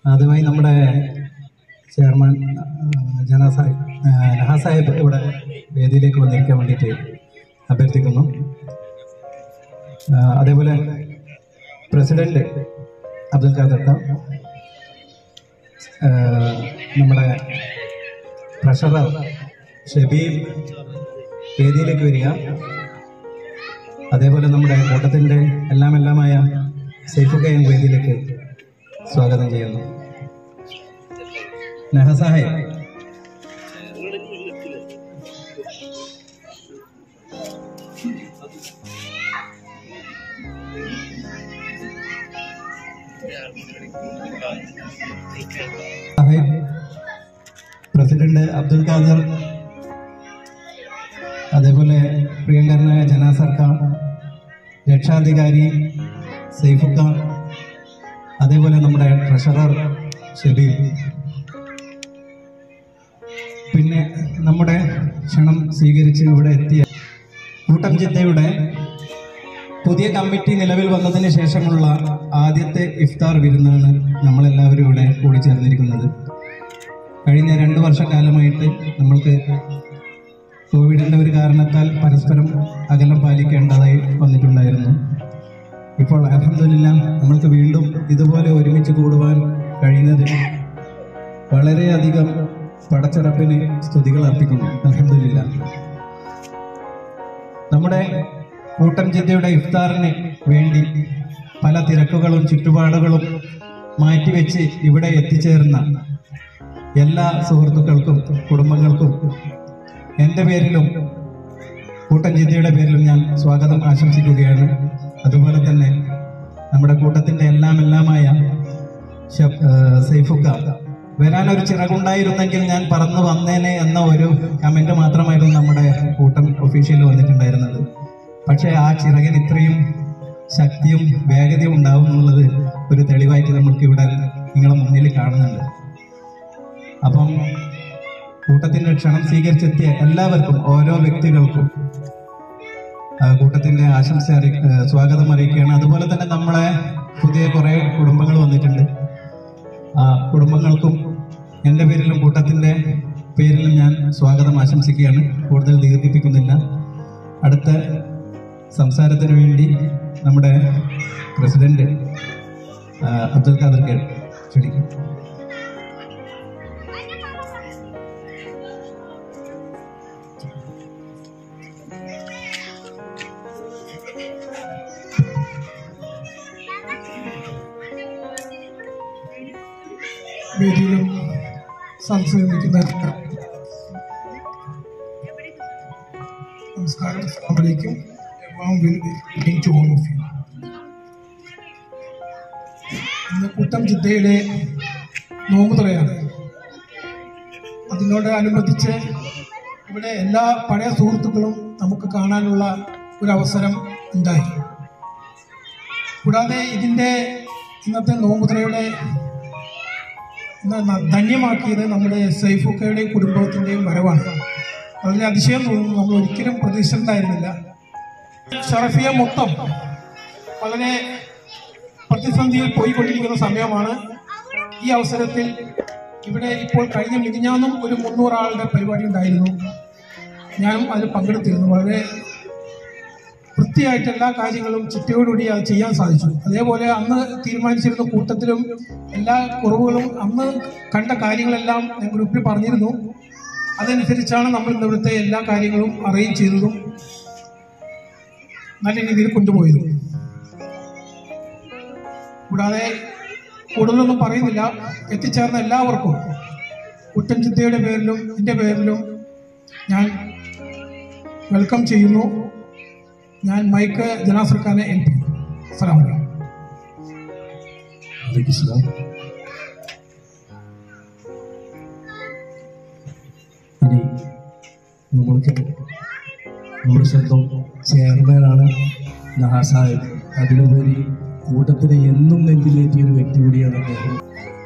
ആദ്യമായി നമ്മുടെ ചെയർമാൻ ജനാ സാഹിബ് നഹാ സാഹിബ് ഇവിടെ വേദിയിലേക്ക് വന്നിരിക്കാൻ വേണ്ടിയിട്ട് അഭ്യർത്ഥിക്കുന്നു ആ, അതേപോലെ പ്രസിഡന്റ് അബ്ദുൽ ഖാദർ ഖാൻ, ആ, നമ്മുടെ ട്രഷറർ ഷബീബ് വേദിയിലേക്ക് വരിക അതേപോലെ നമ്മുടെ കൂട്ടത്തിൻ്റെ എല്ലാം എല്ലാമായ സൈഫുക്കയും വേദിയിലേക്ക് സ്വാഗതം ചെയ്യുന്നു നഹസാഹെ സാഹിബ് പ്രസിഡന്റ് അബ്ദുൽ ഖാദർ അതേപോലെ പ്രിയങ്കരനായ ജനാ സർക്കാർ രക്ഷാധികാരി സൈഫുക്ക അതേപോലെ നമ്മുടെ ട്രഷറർ ഷബീർ പിന്നെ നമ്മുടെ ക്ഷണം സ്വീകരിച്ച് ഇവിടെ എത്തിയ കൂട്ടം ജിദ്ദയുടെ പുതിയ കമ്മിറ്റി നിലവിൽ വന്നതിന് ശേഷമുള്ള ആദ്യത്തെ ഇഫ്താർ വിരുന്നാണ് നമ്മളെല്ലാവരും ഇവിടെ കൂടിച്ചേർന്നിരിക്കുന്നത് കഴിഞ്ഞ രണ്ട് വർഷക്കാലമായിട്ട് നമ്മൾക്ക് കോവിഡിന്റെ ഒരു കാരണത്താൽ പരസ്പരം അകലം പാലിക്കേണ്ടതായി വന്നിട്ടുണ്ടായിരുന്നു ഇപ്പോൾ അലഹമില്ല നമ്മൾക്ക് വീണ്ടും ഇതുപോലെ ഒരുമിച്ച് കൂടുവാൻ കഴിയുന്നത് വളരെയധികം പടച്ചറപ്പിന് സ്തുതികൾ അർപ്പിക്കുന്നു അലഹമില്ല നമ്മുടെ കൂട്ടം ജിദ്ദയുടെ ഇഫ്താറിന് വേണ്ടി പല തിരക്കുകളും ചുറ്റുപാടുകളും മാറ്റിവെച്ച് ഇവിടെ എത്തിച്ചേർന്ന എല്ലാ സുഹൃത്തുക്കൾക്കും കുടുംബങ്ങൾക്കും എൻ്റെ പേരിലും കൂട്ടം ജിദ്ദയുടെ പേരിലും ഞാൻ സ്വാഗതം ആശംസിക്കുകയാണ് അതുപോലെ തന്നെ നമ്മുടെ കൂട്ടത്തിന്റെ എല്ലാം എല്ലാമായ ഷബ്- ഏഹ് സൈഫുക്ക വരാൻ ഒരു ചിറകുണ്ടായിരുന്നെങ്കിൽ ഞാൻ പറന്നു വന്നേനെ എന്ന ഒരു കമന്റ് മാത്രമായിരുന്നു നമ്മുടെ കൂട്ടം ഒഫീഷ്യലിൽ വന്നിട്ടുണ്ടായിരുന്നത് പക്ഷേ ആ ചിറകിന് ഇത്രയും ശക്തിയും വേഗതയും ഉണ്ടാവും എന്നുള്ളത് ഒരു തെളിവായിട്ട് നമ്മൾക്ക് ഇവിടെ നിങ്ങളെ മുന്നിൽ കാണുന്നുണ്ട് അപ്പം കൂട്ടത്തിന്റെ ക്ഷണം സ്വീകരിച്ചെത്തിയ എല്ലാവർക്കും ഓരോ വ്യക്തികൾക്കും ആ, കൂട്ടത്തിന്റെ ആശംസ അറി ആ, സ്വാഗതം അറിയിക്കുകയാണ് അതുപോലെ തന്നെ നമ്മളെ പുതിയ കുറെ കുടുംബങ്ങൾ വന്നിട്ടുണ്ട് ആ കുടുംബങ്ങൾക്കും എൻ്റെ പേരിലും കൂട്ടത്തിന്റെ പേരിലും ഞാൻ സ്വാഗതം ആശംസിക്കുകയാണ് കൂടുതൽ ദീർഘിപ്പിക്കുന്നില്ല അടുത്ത സംസാരത്തിന് വേണ്ടി നമ്മുടെ പ്രസിഡന്റ് ആ, അബ്ദുൽ ഖാദർ കെ ക്ഷണിക്കും വേദിയിലും സംസാരിക്കുന്ന നമസ്കാരം അസ്സലാമലൈക്കും ടു ഓൾ ഓഫ് യു ഇന്ന് കുട്ടം ജിദ്ദയിലെ നോമ്പ് തുറയാണ് അതിനോട് അനുബന്ധിച്ച് ഇവിടെ എല്ലാ പഴയ സുഹൃത്തുക്കളും നമുക്ക് കാണാനുള്ള ഒരു അവസരം ഉണ്ടായി കൂടാതെ ഇതിൻ്റെ ഇന്നത്തെ നോമ്പുതുറയുടെ ഇന്ന് ന- ധന്യമാക്കിയത് നമ്മുടെ സൈഫുക്കയുടെയും കുടുംബത്തിൻ്റെയും വരവാണ് വളരെ അതിശയം തോന്നുന്നു നമ്മൾ ഒരിക്കലും പ്രതീക്ഷിച്ചിട്ടുണ്ടായിരുന്നില്ല ഷറഫിയ മൊത്തം വളരെ പ്രതിസന്ധിയിൽ പോയിക്കൊണ്ടിരിക്കുന്ന സമയമാണ് ഈ അവസരത്തിൽ ഇവിടെ ഇപ്പോൾ കഴിഞ്ഞ മിനിഞ്ഞാന്നും ഒരു മുന്നൂറ് ആളുടെ പരിപാടി ഉണ്ടായിരുന്നു ഞാനും അതിൽ പങ്കെടുത്തിരുന്നു വളരെ വൃത്തിയായിട്ട് എല്ലാ കാര്യങ്ങളും ചിട്ടയോടുകൂടി അത് ചെയ്യാൻ സാധിച്ചു അതേപോലെ അന്ന് തീരുമാനിച്ചിരുന്ന കൂട്ടത്തിലും എല്ലാ കുറവുകളും അന്ന് കണ്ട കാര്യങ്ങളെല്ലാം ഞാൻ ഗ്രൂപ്പിൽ പറഞ്ഞിരുന്നു അതനുസരിച്ചാണ് നമ്മൾ ഇന്ന് ഇവിടുത്തെ എല്ലാ കാര്യങ്ങളും അറേഞ്ച് ചെയ്തതും നല്ല രീതിയിൽ കൊണ്ടുപോയതും കൂടാതെ കൂടുതലൊന്നും പറയുന്നില്ല എത്തിച്ചേർന്ന എല്ലാവർക്കും കുട്ടൻ ചിത്തയുടെ പേരിലും എൻ്റെ പേരിലും ഞാൻ വെൽക്കം ചെയ്യുന്നു ഞാൻ മൈക്ക് ജനാസർ ഖാനെ ഏൽപ്പിക്കുന്നു അസ്സലാമു അലൈക്കും അലൈഹിസ്സലാം. ഇനി നമ്മൾക്ക് നമ്മുടെ സ്വന്തം ചെയർമാനാണ് നഹാ സാഹിബ് അതിലുപരി കൂട്ടത്തിന് എന്നും നെഞ്ചിലേറ്റിയ ഒരു വ്യക്തി കൂടിയാണ് അദ്ദേഹം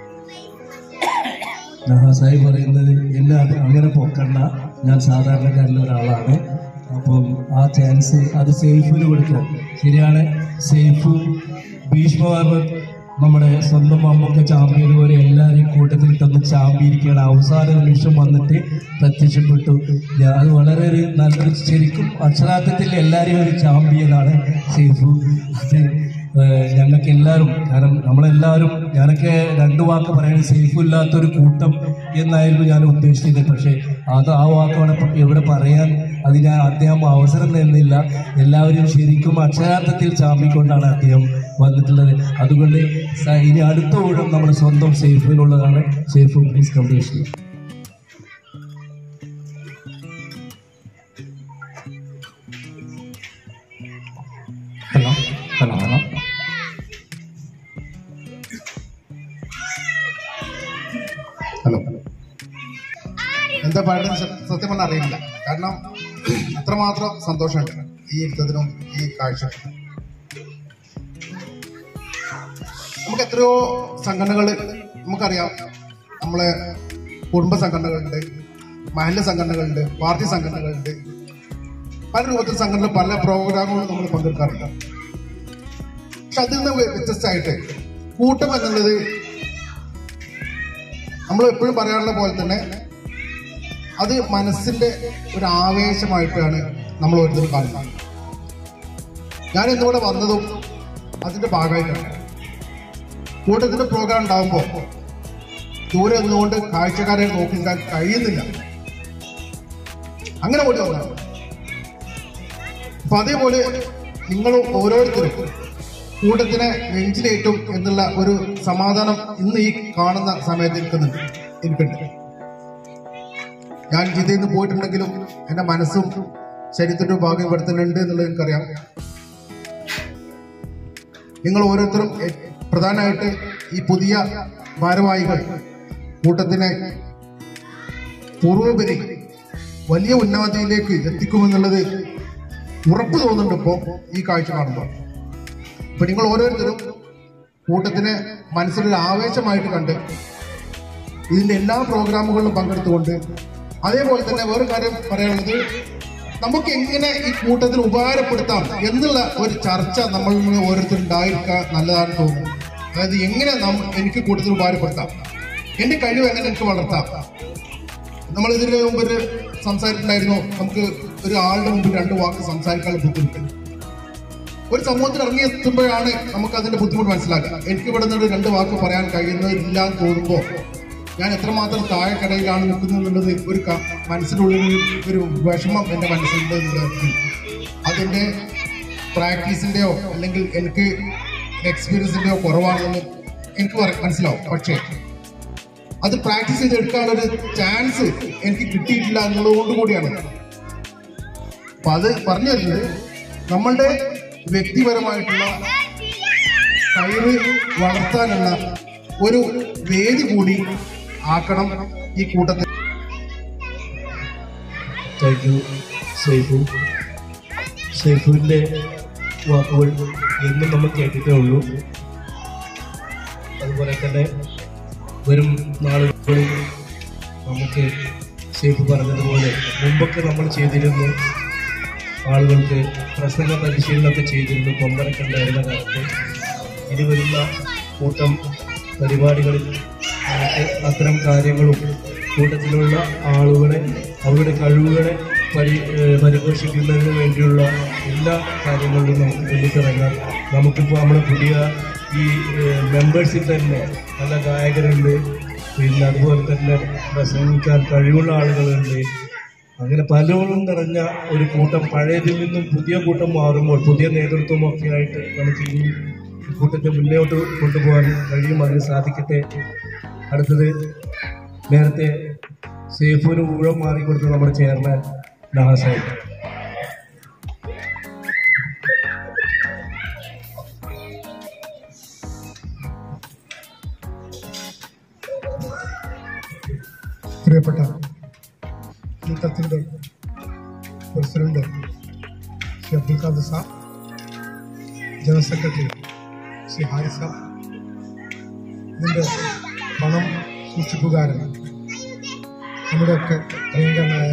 നഹാ സാഹിബ് പറയുന്നത് എല്ലാം അത് അങ്ങനെ പൊക്കണ്ട ഞാൻ സാധാരണക്കാരിലെ ഒരാളാണ് അപ്പം ആ ചാൻസ് അത് സേഫിന് കൊടുക്കാൻ ശരിയാണ് സേഫ് ഭീഷ്മവർമ്മ നമ്മുടെ സ്വന്തം അമ്മൊക്കെ ചാമ്പിയതുപോലെ എല്ലാവരെയും കൂട്ടത്തിൽ തന്ന് ചാമ്പിയിരിക്കുകയാണ് അവസാന നിമിഷം വന്നിട്ട് പ്രത്യക്ഷപ്പെട്ടു ഞാൻ അത് വളരെ ഒരു നല്ലൊരു ശരിക്കും അക്ഷരാർത്ഥത്തിൽ എല്ലാവരെയും ഒരു ചാമ്പിയനാണ് സേഫു അത് ഏഹ് ഞങ്ങൾക്ക് എല്ലാവരും കാരണം നമ്മളെല്ലാവരും ഞാനൊക്കെ രണ്ടു വാക്ക് പറയാൻ സേഫ് ഇല്ലാത്തൊരു കൂട്ടം എന്നായിരുന്നു ഞാൻ ഉദ്ദേശിച്ചത് പക്ഷേ അത് ആ വാക്കാണ് ഇപ്പം ഇവിടെ പറയാൻ അതിന് അദ്ദേഹം അവസരം തന്നില്ല എല്ലാവരും ശരിക്കും അക്ഷരാർത്ഥത്തിൽ ചാമ്പിക്കൊണ്ടാണ് അദ്ദേഹം വന്നിട്ടുള്ളത് അതുകൊണ്ട് സ- ഇനി അടുത്ത ഊഴം നമ്മുടെ സ്വന്തം സേഫിനുള്ളതാണ് Saif please complete hello hello hello hello എന്താ പാടുന്നത് സത്യം പറഞ്ഞാൽ അറിയില്ല കാരണം അത്രമാത്രം സന്തോഷമുണ്ട് ഈ ഇരുത്തത്തിനും ഈ കാഴ്ച നമുക്ക് എത്രയോ സംഘടനകൾ നമുക്കറിയാം നമ്മളെ കുടുംബ സംഘടനകളുണ്ട് മഹല്ല സംഘടനകളുണ്ട് പാർട്ടി സംഘടനകളുണ്ട് പല രൂപത്തിൽ സംഘടന പല പ്രോഗ്രാമുകളും നമ്മൾ പങ്കെടുക്കാറുണ്ട് പക്ഷെ അതിൽ നിന്ന് വ്യത്യസ്തമായിട്ട് കൂട്ടം എന്നുള്ളത് നമ്മൾ എപ്പോഴും പറയാറുള്ള പോലെ തന്നെ അത് മനസ്സിന്റെ ഒരു ആവേശമായിട്ടാണ് നമ്മൾ ഓരോരുത്തരും കാണുന്നത് ഞാൻ ഇന്നിവിടെ വന്നതും അതിന്റെ ഭാഗമായിട്ടാണ് കൂട്ടത്തിന്റെ പ്രോഗ്രാം ഉണ്ടാകുമ്പോൾ ദൂരെ നിന്നുകൊണ്ട് കാഴ്ചക്കാരെ നോക്കി നിൽക്കാൻ കഴിയുന്നില്ല അങ്ങനെ ഓടി വന്നതാണ് അപ്പൊ അതേപോലെ നിങ്ങൾ ഓരോരുത്തരും കൂട്ടത്തിനെ നെഞ്ചിലേറ്റും എന്നുള്ള ഒരു സമാധാനം ഇന്ന് ഈ കാണുന്ന സമയത്ത് എനിക്കുന്നുണ്ട് എനിക്കുണ്ട് ഞാൻ ജിദ്ദയിൽ നിന്ന് പോയിട്ടുണ്ടെങ്കിലും എന്റെ മനസ്സും ശരീരത്തിന്റെ ഭാഗം ഇവിടെ തന്നെ ഉണ്ട് എന്നുള്ളത് എനിക്കറിയാം നിങ്ങൾ ഓരോരുത്തരും എ- പ്രധാനമായിട്ട് ഈ പുതിയ ഭാരവാഹികൾ കൂട്ടത്തിനെ പൂർവോപരി വലിയ ഉന്നതിയിലേക്ക് എത്തിക്കുമെന്നുള്ളത് ഉറപ്പ് തോന്നുന്നുണ്ട് ഇപ്പോ ഈ കാഴ്ച കാണുമ്പോൾ അപ്പൊ നിങ്ങൾ ഓരോരുത്തരും കൂട്ടത്തിനെ മനസ്സിലൊരു ആവേശമായിട്ട് കണ്ട് ഇതിന്റെ എല്ലാ പ്രോഗ്രാമുകളിലും പങ്കെടുത്തുകൊണ്ട് അതേപോലെ തന്നെ വേറെ കാര്യം പറയാനുള്ളത് നമുക്ക് എങ്ങനെ ഈ കൂട്ടത്തിൽ ഉപകാരപ്പെടുത്താം എന്നുള്ള ഒരു ചർച്ച നമ്മൾ ഓരോരുത്തരും ഉണ്ടായിരിക്കാൻ നല്ലതാണെന്ന് തോന്നുന്നു അതായത് എങ്ങനെ നം- എനിക്ക് കൂട്ടത്തിൽ ഉപകാരപ്പെടുത്താം എന്റെ കഴിവ് എങ്ങനെ എനിക്ക് വളർത്താം നമ്മൾ ഇതിന് മുമ്പ് ഒരു സംസാരിച്ചിട്ടുണ്ടായിരുന്നു നമുക്ക് ഒരു ആളുടെ മുമ്പിൽ രണ്ട് വാക്ക് സംസാരിക്കാനുള്ള ബുദ്ധിമുട്ട് ഒരു സമൂഹത്തിൽ ഇറങ്ങി എത്തുമ്പോഴാണ് നമുക്ക് അതിന്റെ ബുദ്ധിമുട്ട് മനസ്സിലാക്കുക എനിക്ക് ഇവിടെ നിന്ന് രണ്ട് വാക്ക് പറയാൻ കഴിയുന്നതില്ല എന്ന് തോന്നുമ്പോൾ ഞാൻ എത്രമാത്രം താഴെക്കടയിലാണ് നിൽക്കുന്നത് എന്നുള്ളത് ഒരു ക- മനസ്സിനുള്ളിൽ ഒരു വിഷമം എൻ്റെ മനസ്സിലുണ്ട് എന്നുള്ളത് അതിൻ്റെ പ്രാക്ടീസിൻ്റെയോ അല്ലെങ്കിൽ എനിക്ക് എക്സ്പീരിയൻസിൻ്റെയോ കുറവാണെന്ന് എനിക്ക് പറ- മനസ്സിലാവും പക്ഷേ അത് പ്രാക്ടീസ് ചെയ്തെടുക്കാനുള്ള ഒരു ചാൻസ് എനിക്ക് കിട്ടിയിട്ടില്ല എന്നുള്ളത് കൊണ്ട് കൂടിയാണ് അപ്പൊ അത് പറഞ്ഞു വരുന്നത് നമ്മളുടെ വ്യക്തിപരമായിട്ടുള്ള കഴിവ് വളർത്താനുള്ള ഒരു വേദി കൂടി ആക്കണം ഈ കൂട്ടത്തിൽ താങ്ക് യു സൈഫു സൈഫുവിൻ്റെ വാക്കുകൾ എന്നും നമ്മൾ കേട്ടിട്ടേ ഉള്ളൂ അതുപോലെ തന്നെ വരും നാളുകളിൽ നമുക്ക് സൈഫ് പറഞ്ഞതുപോലെ മുമ്പൊക്കെ നമ്മൾ ചെയ്തിരുന്നു ആളുകൾക്ക് പ്രസംഗ പരിശീലനമൊക്കെ ചെയ്തിരുന്നു കൊമ്പനക്കുണ്ടായിരുന്ന കാലത്ത് ഇനി വരുന്ന കൂട്ടം പരിപാടികളിൽ നമുക്ക് അത്തരം കാര്യങ്ങളും കൂട്ടത്തിലുള്ള ആളുകളെ അവരുടെ കഴിവുകളെ പരി ഏഹ് പരിപോഷിക്കുന്നതിന് വേണ്ടിയുള്ള എല്ലാ കാര്യങ്ങളിലും നമുക്ക് മുന്നിട്ടിറങ്ങാം നമുക്കിപ്പോൾ നമ്മുടെ പുതിയ ഈ മെമ്പേഴ്സിൽ തന്നെ നല്ല ഗായകരുണ്ട് പിന്നെ അതുപോലെ തന്നെ പ്രസംഗിക്കാൻ കഴിവുള്ള ആളുകളുണ്ട് അങ്ങനെ പലരും നിറഞ്ഞ ഒരു കൂട്ടം പഴയതിൽ നിന്നും പുതിയ കൂട്ടം മാറുമ്പോൾ പുതിയ നേതൃത്വം ഒക്കെ ആയിട്ട് നമുക്ക് ഈ കൂട്ടത്തെ മുന്നോട്ട് കൊണ്ടുപോകാൻ കഴിയും അതിന് സാധിക്കട്ടെ അടുത്തത് നേരത്തെ സേഫിന് ഊഴം മാറിക്കൊടുത്ത നമ്മുടെ ചെയർമാൻ നഹാസായി പ്രിയപ്പെട്ട കൂട്ടത്തിന്റെ president Shri Abdul Khader Sab general secretary Shri Haris Sab ഇതിന്റെ പണം സൂക്ഷിപ്പുകാരൻ നമ്മുടെയൊക്കെ പ്രിയങ്കരനായ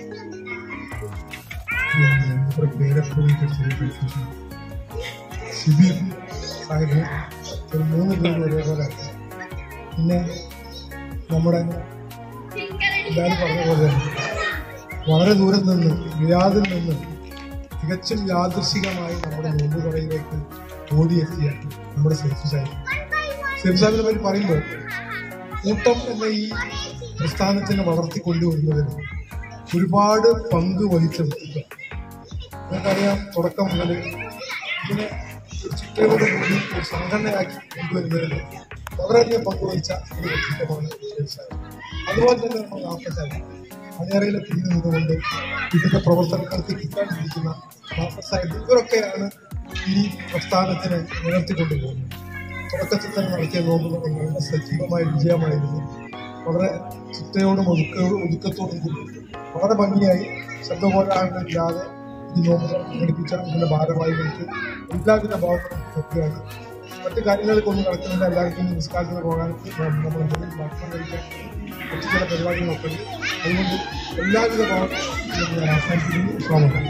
പിന്നെ ഇവരുടെ പേരൊക്കെ എനിക്ക് ചെറിയ confusion. ഷിബീർ സാഹിബ് ഒരു മൂന്ന് പേര് ഒരേപോലെ പിന്നെ നമ്മുടെ എല്ലാവരും പറഞ്ഞ പോലെ തന്നെ വളരെ ദൂരത്ത് നിന്ന് റിയാദിൽ നിന്ന് തികച്ചും യാദൃശികമായി നമ്മുടെ നോമ്പുകടയിലേക്ക് ഓടിയെത്തിയ നമ്മുടെ സേഫ് സാഹിബ് സേഫ് സാഹിബിനെ പറ്റി പറയുമ്പോൾ കൂട്ടം എന്ന ഈ പ്രസ്ഥാനത്തിനെ വളർത്തിക്കൊണ്ടുവരുന്നതിന് ഒരുപാട് പങ്ക് വഹിച്ച വ്യക്തിത്വം നമുക്കറിയാം തുടക്കം മുതൽ ഇതിനെ ഒരു ചിട്ടയോട് കൂടി ഒരു സംഘടനയാക്കി കൊണ്ടുവരുന്നതിന് വളരെയധികം പങ്കുവഹിച്ച ഒരു വ്യക്തിത്വമാണ് സേഫ് സാഹിബ് അതുപോലെ തന്നെ നമ്മൾ നാൽപ്പത്തായി മലയാളിയിലെ പിന്നിൽ നിന്നുകൊണ്ട് ഇതിന്റെ പ്രവർത്തനങ്ങൾക്ക് കിട്ടാണ്ടിരിക്കുന്ന നാൽപ്പത് സാഹിബ് ഇവരൊക്കെയാണ് ഈ പ്രസ്ഥാനത്തിനെ ഉയർത്തിക്കൊണ്ടുപോകുന്നത് തുടക്കത്തിൽ തന്നെ നടത്തിയ നോമ്പുകൾ വളരെ സജീവമായ വിജയമായിരുന്നു വളരെ ചിട്ടയോടും ഒതുക്ക ഒതുക്കത്തോടും കൂടി വളരെ ഭംഗിയായി ശബ്ദപോരാളില്ലാതെ ഈ നോമ്പുകൾ സംഘടിപ്പിച്ച ഇതിന്റെ ഭാരവാഹികൾക്ക് എല്ലാവിധ ഭാവങ്ങളും ഒക്കെയാണ് മറ്റു കാര്യങ്ങൾക്കൊന്നും നടക്കുന്നില്ല എല്ലാവർക്കും നിസ്കാരത്തിന് പോകാൻ നമ്മൾ എന്തെങ്കിലും ഭക്ഷണം കഴിക്കാൻ മറ്റു ചില പരിപാടികളൊക്കെ ഉണ്ട് അതുകൊണ്ട് എല്ലാവിധ ഭാവങ്ങളും ഞാൻ ആശംസിക്കുന്നു സ്വാഗതം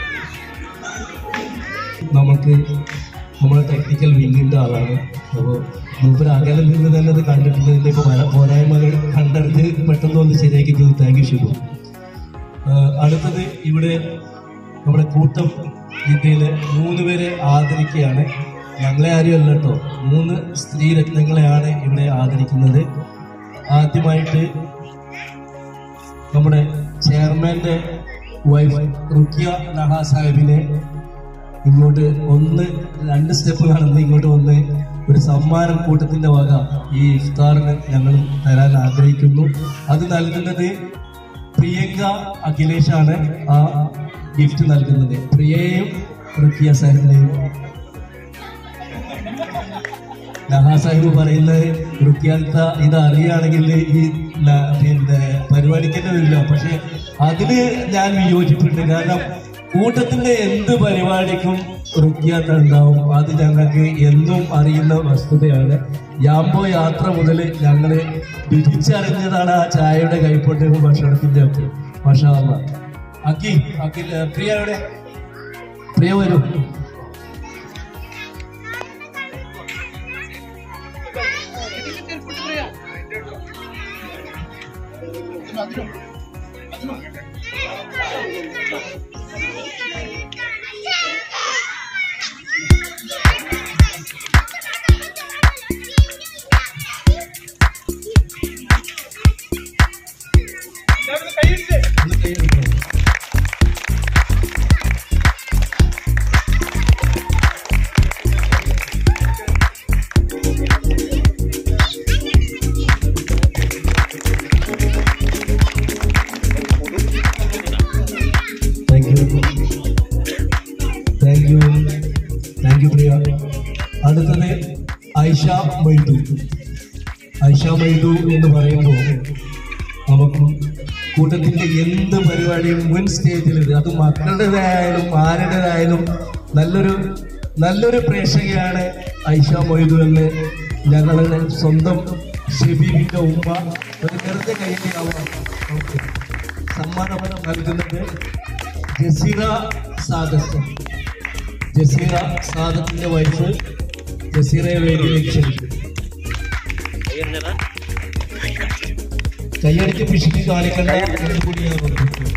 നമുക്ക് നമ്മുടെ ടെക്നിക്കൽ വിങ്ങിൻ്റെ ആളാണ് അപ്പോൾ മൂപ്പര് അകലിൽ നിന്ന് തന്നെ അത് കണ്ടിട്ടുണ്ട് ഇതിൻ്റെ ഇപ്പോൾ പല പോരായ്മകൾ കണ്ടെടുത്ത് പെട്ടെന്ന് ഒന്ന് ശരിയാക്കി തന്നു താങ്ക് യു ശുഭം അടുത്തത് ഇവിടെ നമ്മുടെ കൂട്ടം ജില്ലയിലെ മൂന്ന് പേരെ ആദരിക്കുകയാണ് ഞങ്ങളെ ആരും അല്ല കേട്ടോ മൂന്ന് സ്ത്രീ രത്നങ്ങളെയാണ് ഇവിടെ ആദരിക്കുന്നത് ആദ്യമായിട്ട് നമ്മുടെ ചെയർമാന്റെ വൈഫ് റുക്കിയ നഹ സാഹിബിനെ ഇങ്ങോട്ട് ഒന്ന് രണ്ട് സ്റ്റെപ്പ് കടന്ന് ഇങ്ങോട്ട് വന്ന് ഒരു സമ്മാനം കൂട്ടത്തിന്റെ വക ഈ ഇഫ്താറിന് ഞങ്ങൾ തരാൻ ആഗ്രഹിക്കുന്നു അത് നൽകുന്നത് പ്രിയങ്ക അഖിലേഷാണ് ആ ഗിഫ്റ്റ് നൽകുന്നത് പ്രിയയെയും റുക്കിയ സാഹിബിനെയും നഹാ സാഹിബ് പറയുന്നത് റുക്കിയാത്ത ഇത് അറിയുകയാണെങ്കിൽ ഈ ല- പിന്നെ പരിപാടിക്കന്നെ വരില്ല പക്ഷെ അതില് ഞാൻ വിയോജിപ്പുണ്ട് കാരണം കൂട്ടത്തിന്റെ എന്ത് പരിപാടിക്കും റുക്കിയാത്ത ഉണ്ടാവും അത് ഞങ്ങൾക്ക് എന്നും അറിയുന്ന വസ്തുതയാണ് യാമ്പോ യാത്ര മുതൽ ഞങ്ങള് രുചിച്ചറിഞ്ഞതാണ് ആ ചായയുടെ കൈപ്പൊട്ടും ഭക്ഷണത്തിന്റെ ഒക്കെ മാഷാ അല്ലാ. അഖി അഖിൽ പ്രിയ എവിടെ പ്രിയ വരൂ ഒന്ന് കൈ എടുക്കണം. Thank you thank you thank you പ്രിയ അടുത്തത് ഐഷ മൈദു ഐഷ മൈദു എന്ന് പറയുമ്പോൾ നമുക്ക് കൂട്ടത്തിന്റെ എന്ത് പരിപാടിയും മുൻ സ്റ്റേജിൽ അത് മക്കളുടേതായാലും ആരുടേതായാലും നല്ലൊരു നല്ലൊരു പ്രേക്ഷകയാണ് ഐഷ മൊയ്തു എന്ന് ഞങ്ങളുടെ സ്വന്തം ഷെബീബിന്റെ ഉമ്മ ഒരു വെറുതെ കൈയാവാം നമുക്ക് സമ്മാനപരം നൽകുന്നത് ജസീറ സാദത്ത് ജസീറ സാദത്തിന്റെ വൈഫ് ജസീറയെ വേദിയിലേക്ക് ക്ഷണിക്കും കൈയടിക്ക് പിശുക്ക് കാണിക്കണ്ട എന്ന് കൂടി ഞാൻ ഓർമ്മിപ്പിക്കുന്നു.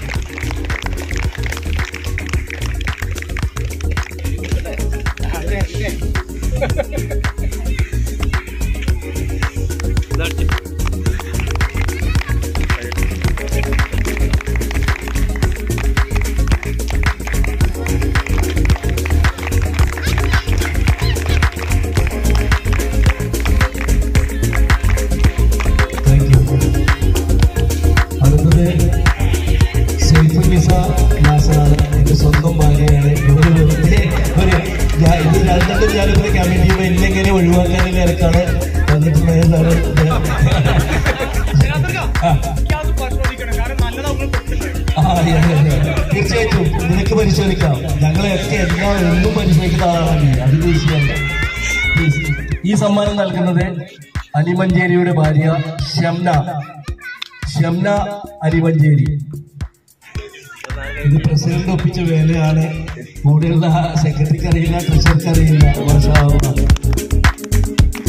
താങ്ക് യു അടുത്തത് സെൽഫുനിസ നാസറാണ് എന്റെ സ്വന്തം ഭാര്യയാണ് ഇവര് വെറുതെ ഒരു ഞാൻ ഇത് രണ്ടെണ്ണം ഞാനിവിടെ കമ്മിറ്റ് ചെയ്യുമ്പോൾ എന്നെങ്ങനെ ഒഴിവാക്കാനുള്ള നിരക്കാണ് വന്നിട്ടുണ്ടായിരുന്നാണ് ആ, yeah, yeah, yeah. തീർച്ചയായിട്ടും നിനക്ക് പരിശോധിക്കാം ഞങ്ങളെയൊക്കെ എല്ലാം എന്നും പരിശോധിക്കുന്ന ആളാണ് നീ അത് വിഷയമല്ല Please. ഈ സമ്മാനം നൽകുന്നത് അലിമഞ്ചേരിയുടെ ഭാര്യ ഷംന ഷംന അലിമഞ്ചേരി ഇത് പ്രസിഡന്റ് ഒപ്പിച്ച വേലയാണ് കൂടെയുള്ള സെക്രട്ടറിക്ക് അറിയില്ല ട്രഷർക്ക് അറിയില്ല മാഷാ അല്ലാ.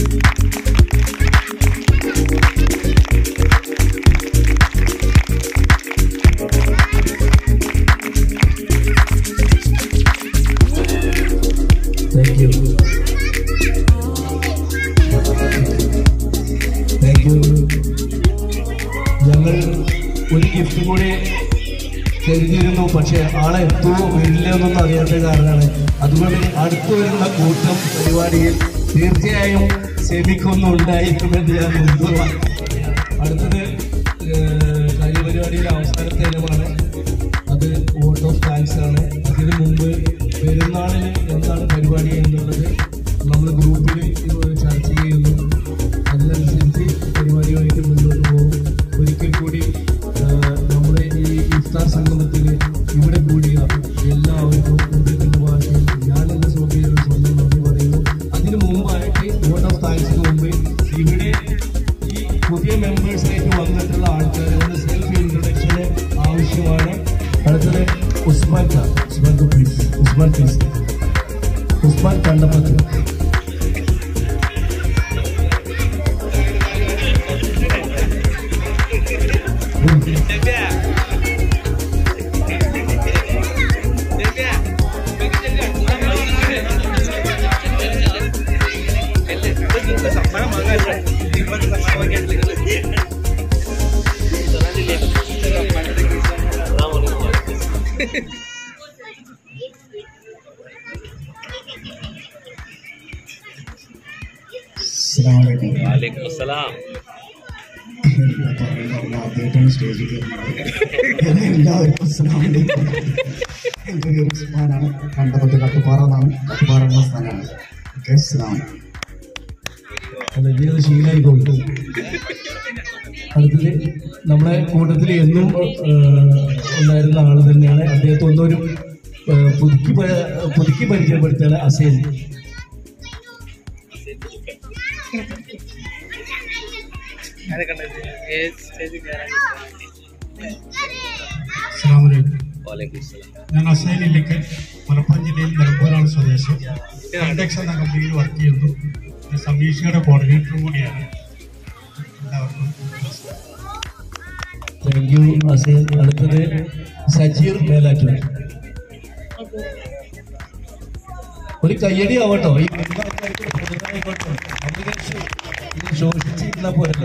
അതുകൊണ്ട് അടുത്തു വരുന്ന കൂട്ടം പരിപാടിയിൽ തീർച്ചയായും സെമിക്കൊന്നും ഉണ്ടായിരിക്കുമെന്ന് ഞാൻ മുൻകൂർ അടുത്തത് ഏഹ്, കാര്യപരിപാടിയുടെ അവസാനത്തെ ഇനമാണ് അത് വോട്ട് ഓഫ് താങ്ക്സ് ആണ് അതിനു മുമ്പ് പെരുന്നാളിന് എന്താണ് പരിപാടി എന്നുള്ളത് നമ്മൾ ഗ്രൂപ്പിൽ ചർച്ച ചെയ്യുന്നു അതിനനുസരിച്ച് പരിപാടിയുമായിട്ട് മുന്നോട്ട് പോകും ഒരിക്കൽ കൂടി ആഹ്, നമ്മുടെ ഈ ഇഫ്താർ സംഗമത്തിൽ ഇവിടെ കൂടിയ എല്ലാവർക്കും ഇന്ത്യയുടെ ഭാഷയിൽ ഞാൻ എന്ന സോഫിയുടെ സ്വന്തം നന്ദി പറയുന്നു അതിനു മുമ്പായിട്ട് വോട്ട് ഓഫ് താങ്ക്സിന് മുമ്പ് ഇവിടെ ഈ പുതിയ മെമ്പേഴ്സായിട്ട് വന്നിട്ടുള്ള ആൾക്കാരുടെ സെൽഫ് ഇൻട്രൊഡക്ഷന് ആവശ്യമാണ് അടുത്തത് ഉസ്മാൻ ഖാൻ ഉസ്മാൻ ഖാൻ പ്ലീസ് ഉസ്മാൻ പ്ലീസ് ഉസ്മാൻ കണ്ടപ്പത്ത് वालेकुम अस्सलाम ആദ്യമായിട്ടാണ് സ്റ്റേജിൽ കയറുന്നത് എല്ലാവർക്കും അസ്സലാമു അലൈക്കും എൻ്റെ പേര് ഉസ്മാനാണ് കണ്ടപത്ത് കട്ടുപാറ എന്നാണ് കട്ടുപാറ എന്ന സ്ഥലമാണ് ഓക്കെ അസ്സലാമു അലൈക്കും വലിയത് ശീലമായി പോയി അടുത്തത് നമ്മുടെ കൂട്ടത്തിൽ എന്നും ഏഹ്, ഉണ്ടായിരുന്ന ആൾ തന്നെയാണ് അദ്ദേഹത്തെ ഒന്നൊരു ഏഹ്, പുതുക്കി പ- പുതുക്കി പരിചയപ്പെടുത്തുകയാണ് അസേൻ അസ്സലാമലൈക്കും वालेकुम अस्सलाम ഞാൻ അസൈനിലേക്ക് മലപ്പുറം ജില്ലയിൽ നിലമ്പൂരാണ് സ്വദേശം കണ്ടക്സ് എന്ന കമ്പനിയിൽ വർക്ക് ചെയ്യുന്നു ഞാൻ സമീക്ഷയുടെ കോർഡിനേറ്ററും കൂടിയാണ് എല്ലാവർക്കും നമസ്കാരം താങ്ക് യു അസേൻ അടുത്തത് സജീർ മേലാറ്റൂർ ഒരു കയ്യടി ആവട്ടോ ഈ വരുന്ന ആൾക്കാർക്ക് പൊതുവായിക്കോട്ടെ. അവരിത് ശോ- ഇത് ശോഷിച്ചിരുന്ന പോരല്ലോ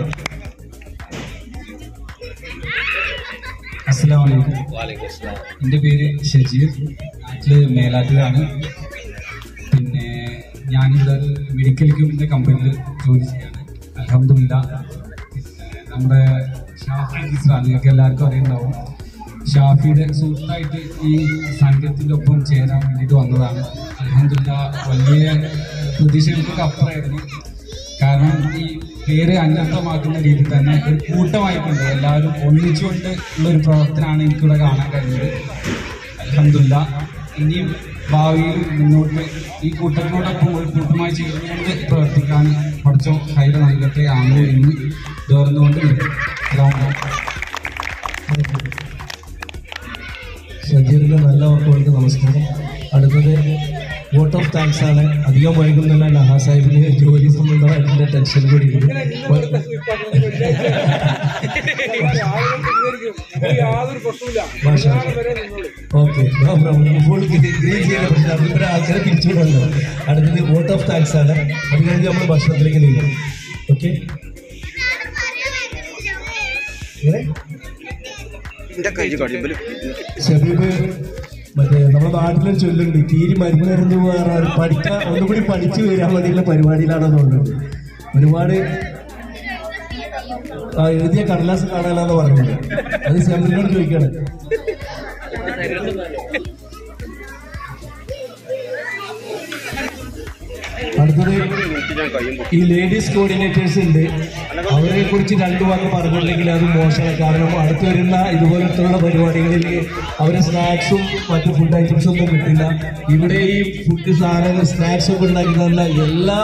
അസ്സലാമു അലൈക്കും वालेकुम अस्सलाम എൻ്റെ പേര് ഷജീർ നാട്ടില് മേലാറ്റിലാണ് പിന്നെ ഞാനിവിടെ ഒരു മെഡിക്കൽ എക്യുപ്മെൻ്റ് കമ്പനിയിൽ ജോലി ചെയ്യാണ് അലഹമില്ല പിന്നെ നമ്മുടെ ഷാഫി മിസ്ര നിങ്ങൾക്ക് എല്ലാവർക്കും അറിയുന്നുണ്ടാവും ഷാഫിയുടെ സുഹൃത്തായിട്ട് ഈ സംഘത്തിൻ്റെ ഒപ്പം ചേരാൻ വേണ്ടിയിട്ട് വന്നതാണ് അലഹമില്ല വലിയ പ്രതീക്ഷകൾക്കൊക്കെ അപ്പുറമായിരുന്നു കാരണം ഈ പേര് അന്വർത്ഥമാക്കുന്ന രീതിയിൽ തന്നെ ഒരു കൂട്ടമായിട്ടുണ്ട് എല്ലാവരും ഒന്നിച്ചുകൊണ്ട് ഉള്ള ഒരു പ്രവർത്തനമാണ് എനിക്കിവിടെ കാണാൻ കഴിഞ്ഞത് അലഹമില്ല ഇനിയും ഭാവിയിൽ മുന്നോട്ട് ഈ കൂട്ടത്തിനോടൊപ്പം ഒരു കൂട്ടമായി ചേർന്നുകൊണ്ട് പ്രവർത്തിക്കാൻ കുറച്ചോ ഹൈര നൽകട്ടെ ആണോ എന്ന് തുറന്നുകൊണ്ട് സജീറിന്റെ നല്ല വാക്കുകൾക്ക് നമസ്കാരം അടുത്തത് വോട്ട് ഓഫ് താങ്ക്സ് ആണ് അധികം വൈകുന്നില്ല നഹാ സാഹിബിന് ജോലി സംബന്ധമായിട്ടുള്ള ടെൻഷൻ കൂടി ഓക്കെ ഫുൾ ഗ്രീൻ ചെയ്യുന്ന പ്രശ്നം അതിലൂടെ ആൾക്കാരെ പിരിച്ചുവിടല്ലോ അടുത്തത് വോട്ട് ഓഫ് താങ്ക്സ് ആണ് അത് കഴിഞ്ഞ് നമ്മൾ ഭക്ഷണത്തിലേക്ക് നീങ്ങും ഓക്കെ ഷബീബ് മറ്റേ നമ്മുടെ നാട്ടിലൊരു ചൊല്ലുണ്ട് തീരി മരുന്നായിരുന്നു വേറെ പഠിക്കാൻ ഒന്നുകൂടി പഠിച്ചു വരാൻ വേണ്ടിയുള്ള പരിപാടിയിലാണെന്ന് തോന്നുന്നത് ഒരുപാട് ആ എഴുതിയ കടലാസ് കാണാനാന്ന് പറഞ്ഞത് അത് സെമിനോട് ചോദിക്കാണ് അടുത്തത് ഈ ലേഡീസ് കോർഡിനേറ്റേഴ്സ് ഉണ്ട് അവരെ കുറിച്ച് രണ്ടു വാക്ക് പറഞ്ഞില്ലെങ്കിൽ അത് മോശമാണ് കാരണം അടുത്ത് വരുന്ന ഇതുപോലത്തുള്ള പരിപാടികളിൽ അവരെ സ്നാക്സും മറ്റു ഫുഡ് ഐറ്റംസും ഒന്നും കിട്ടില്ല ഇവിടെ ഈ ഫുഡ് സാധനങ്ങൾ സ്നാക്സ് ഒക്കെ ഉണ്ടാക്കി തന്ന എല്ലാ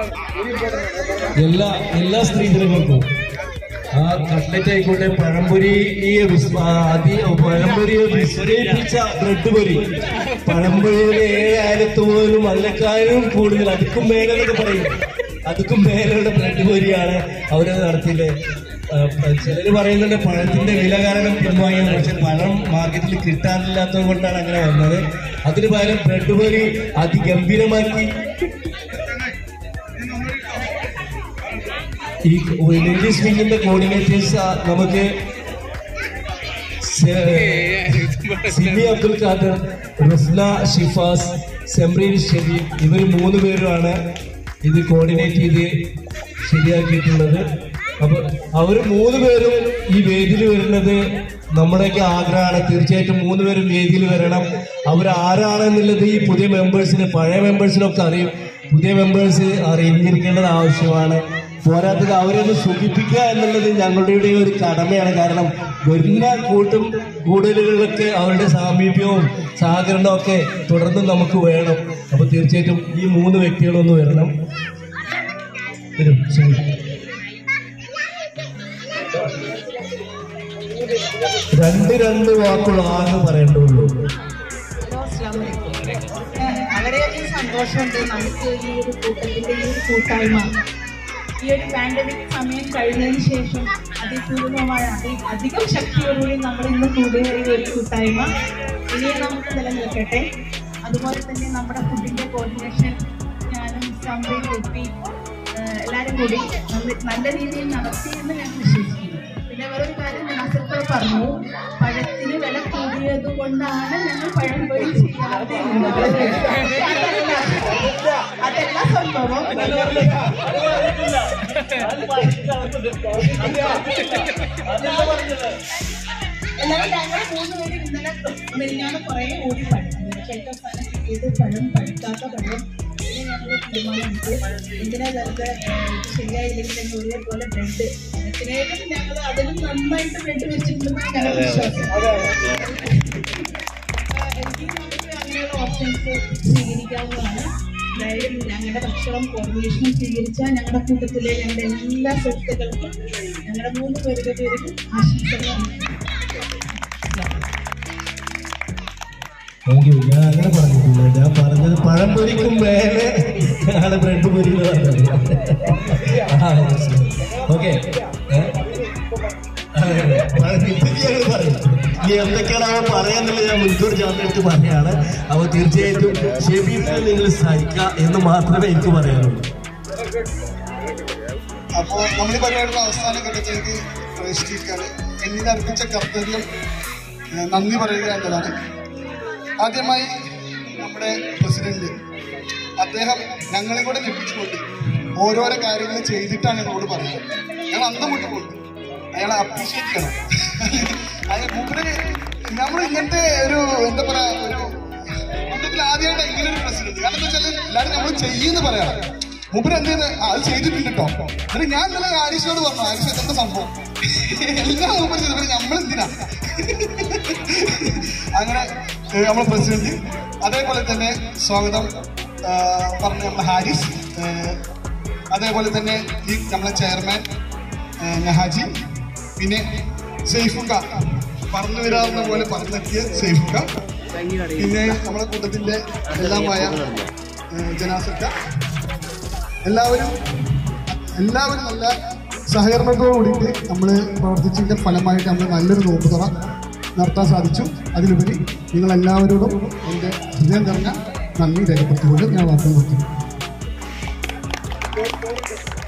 എല്ലാ എല്ലാ സ്ത്രീജനങ്ങൾക്കും ആ കട്ട്ലറ്റ് ആയിക്കോട്ടെ പഴംപൊരി ഈ വിസ്- ആ, അതി പഴംപൊരിയെ വിസ്മയിപ്പിച്ച ബ്രെഡ് പൊരി പഴംപൊരിയിലെ ഏഴായിരത്ത് പോലും അതിനേക്കാളും കൂടുതൽ അതുക്കും മേലെ എന്നൊക്കെ പറയും അതുക്കും മേലെയുള്ള ബ്രെഡ് പൊരിയാണ് അവരത് നടത്തിയത് ചിലര് പറയുന്നുണ്ട് പഴത്തിന്റെ വില കാരണം പിൻവാങ്ങിയത് പക്ഷെ പഴം മാർക്കറ്റിൽ കിട്ടാനില്ലാത്തത് കൊണ്ടാണ് അങ്ങനെ വന്നത് അതിന് പകരം ബ്രെഡ് പൊരി അതിഗംഭീരമാക്കി ഈ ലേഡീസ് വിങ്ങിന്റെ കോർഡിനേറ്റേഴ്സ് നമുക്ക് സെ- സിമി അബ്ദുൽ ഖാദർ റസ്ല ഷിഫാസ് സെംബ്രീൻ ഷെരീഫ് ഇവർ മൂന്ന് പേരുമാണ് ഇത് കോർഡിനേറ്റ് ചെയ്ത് ശരിയാക്കിയിട്ടുള്ളത് അപ്പൊ അവർ മൂന്ന് പേരും ഈ വേദിയിൽ വരുന്നത് നമ്മുടെയൊക്കെ ആഗ്രഹമാണ് തീർച്ചയായിട്ടും മൂന്ന് പേരും വേദിയിൽ വരണം അവർ ആരാണെന്നുള്ളത് ഈ പുതിയ മെമ്പേഴ്സിന് പഴയ മെമ്പേഴ്സിനൊക്കെ അറിയും പുതിയ മെമ്പേഴ്സ് അറിഞ്ഞിരിക്കേണ്ടത് ആവശ്യമാണ് പോരാത്തത് അവരൊന്ന് സുഖിപ്പിക്കുക എന്നുള്ളത് ഞങ്ങളുടെ ഒരു കടമയാണ് കാരണം വരുന്ന കൂട്ടും കൂടുതലുകളിലൊക്കെ അവരുടെ സാമീപ്യവും സഹകരണവും ഒക്കെ തുടർന്ന് നമുക്ക് വേണം അപ്പൊ തീർച്ചയായിട്ടും ഈ മൂന്ന് വ്യക്തികളൊന്ന് വരണം വരും ശരി രണ്ട് രണ്ട് വാക്കുകൾ ആകെ പറയേണ്ടുള്ളൂ ഹലോ അസ്സാം വലൈക്കും വളരെയധികം സന്തോഷമുണ്ട് നമുക്ക് ഈ ഒരു കൂട്ടത്തിൻ്റെ ഈ ഒരു കൂട്ടായ്മ ഈ ഒരു പാൻഡമിക് സമയം കഴിഞ്ഞതിന് ശേഷം അതിപൂർവമായ അതി അധികം ശക്തിയോടുകൂടി നമ്മൾ ഇന്ന് കൂടിയ ഈ ഒരു കൂട്ടായ്മ ഇനിയും നമുക്ക് നിലനിൽക്കട്ടെ അതുപോലെ തന്നെ നമ്മുടെ ഫുഡിൻ്റെ കോർഡിനേഷൻ ഞാനും സംഭവം കുപ്പി എല്ലാവരും കൂടി നല്ല- നല്ല രീതിയിൽ നടത്തിയെന്ന് ഞാൻ വിശ്വസിക്കുന്നു പിന്നെ വേറൊരു കാര്യം നാസർക്കോട് പറഞ്ഞു പഴത്തിന് വില കൂടിയത് കൊണ്ടാണ് ഞങ്ങൾ പഴംപൊരി ചെയ്യാതെ ഇരുന്നത്. അതല്ല അതല്ല സംഭവം എല്ലാവരും ഞങ്ങൾ മൂന്നുപേരും ഇന്നലെ മെലിഞ്ഞാണ് കുറേ ഓടി പഠിക്കുന്നത് കേട്ട സ്ഥലം ഇത് പഴം പഴുക്കാത്ത പഴം പിന്നെ ഞങ്ങൾ തീരുമാനമെടുത്തു എന്തിനാ വെറുതെ ഏഹ്, ഇത് ശരിയായില്ലെങ്കിൽ ഞങ്ങൾ ഒരേപോലെ ബ്രെഡ് ഇതിനേക്കും ഞങ്ങൾ അതിലും നന്നായിട്ട് ബ്രെഡ് വെച്ചിട്ടുണ്ടെന്നാണ് ഞങ്ങളുടെ വിശ്വാസം എനിക്ക് നമുക്ക് അങ്ങനെയുള്ള ഓപ്ഷൻസ് സ്വീകരിക്കാവുന്നതാണ് എന്തായാലും ഞങ്ങളുടെ ഭക്ഷണം കോമ്പിനേഷൻ സ്വീകരിച്ച ഞങ്ങളുടെ കൂട്ടത്തിലെ ഞങ്ങളുടെ എല്ലാ സുഹൃത്തുക്കൾക്കും ഞങ്ങളുടെ മൂന്ന് പേരുടെ പേരിൽ ആശംസകൾ താങ്ക് യു ഞാൻ അങ്ങനെ പറഞ്ഞിട്ടില്ല ഞാൻ പറഞ്ഞത് പഴം പൊരിക്കും മേലെ ആണ് ബ്രെഡ് പൊരിക്കുക ഓക്കെ ഇനി എന്തൊക്കെയാണ് അവൻ പറയാന്നുള്ളത് ഞാൻ മുൻകൂർ ജാമ്യത്ത് പറയാണ് അവ തീർച്ചയായിട്ടും ഷെബീഫിനെ നിങ്ങൾ സഹിക്കുക എന്ന് മാത്രമേ എനിക്ക് പറയാനുള്ളൂ അപ്പോൾ നമ്മൾ ഈ പരിപാടിയുടെ അവസാന ഘട്ടത്തിലേക്ക് പ്രവേശിച്ചിരിക്കുകയാണ് എന്നിൽ അർപ്പിച്ച കർത്തവ്യം ഏഹ്, നന്ദി പറയുക എന്നതാണ് ആദ്യമായി നമ്മുടെ പ്രസിഡന്റ് അദ്ദേഹം ഞങ്ങളെ കൂടെ ഞെട്ടിച്ചുകൊണ്ട് ഓരോരോ കാര്യങ്ങൾ ചെയ്തിട്ടാണ് ഞങ്ങളോട് പറയുന്നത് ഞങ്ങൾ അന്തം വിട്ടു പോകും അയാളെ അപ്രീഷിയേറ്റ് ചെയ്യണം അയാൾ മൂപ്പര് നമ്മൾ ഇങ്ങനത്തെ ഒരു എന്താ പറയാ ഒരു കൂട്ടത്തിൽ ആദ്യമായിട്ട് ഇങ്ങനെ ഒരു പ്രസിഡന്റ് കാരണം എന്താ വെച്ചാൽ എല്ലാവരും നമ്മൾ ചെയ്യുന്ന പറയാം മൂപ്പര് എന്ത് ചെയ്ത് ആ, അത് ചെയ്തിട്ടുണ്ട് കേട്ടോ എന്നിട്ട് ഞാൻ ഇന്നലെ ആരീഷിനോട് പറഞ്ഞു ആരീഷ് എന്താ സംഭവം എല്ലാം മൂപ്പര് ചെയ്തു നമ്മളെന്തിനാ അങ്ങനെ ഏഹ്, നമ്മളെ പ്രസിഡന്റ് അതേപോലെ തന്നെ സ്വാഗതം ഏഹ്, പറഞ്ഞ നമ്മളെ ഹാരിസ് ഏഹ്, അതേപോലെ തന്നെ ഈ നമ്മളെ ചെയർമാൻ ഏഹ്, നഹാജി പിന്നെ സെയ്ഫുക്ക പറഞ്ഞു വരാവുന്ന പോലെ പറഞ്ഞെത്തിയ സെയ്ഫുക്ക പിന്നെ നമ്മളെ കൂട്ടത്തിന്റെ എല്ലാമായ ഏഹ്, ജനാസക്ക എല്ലാവരും എല്ലാവരും നല്ല സഹകരണത്തോടു കൂടിയിട്ട് നമ്മൾ പ്രവർത്തിച്ചതിന്റെ ഫലമായിട്ട് നമ്മൾ നല്ലൊരു നോമ്പുതുറ നടത്താൻ സാധിച്ചു അതിലുപരി നിങ്ങൾ എല്ലാവരോടും എൻ്റെ ഹൃദയം നിറഞ്ഞ നന്ദി രേഖപ്പെടുത്തിക്കൊണ്ട് ഞാൻ വാർത്ത നിർത്തുന്നു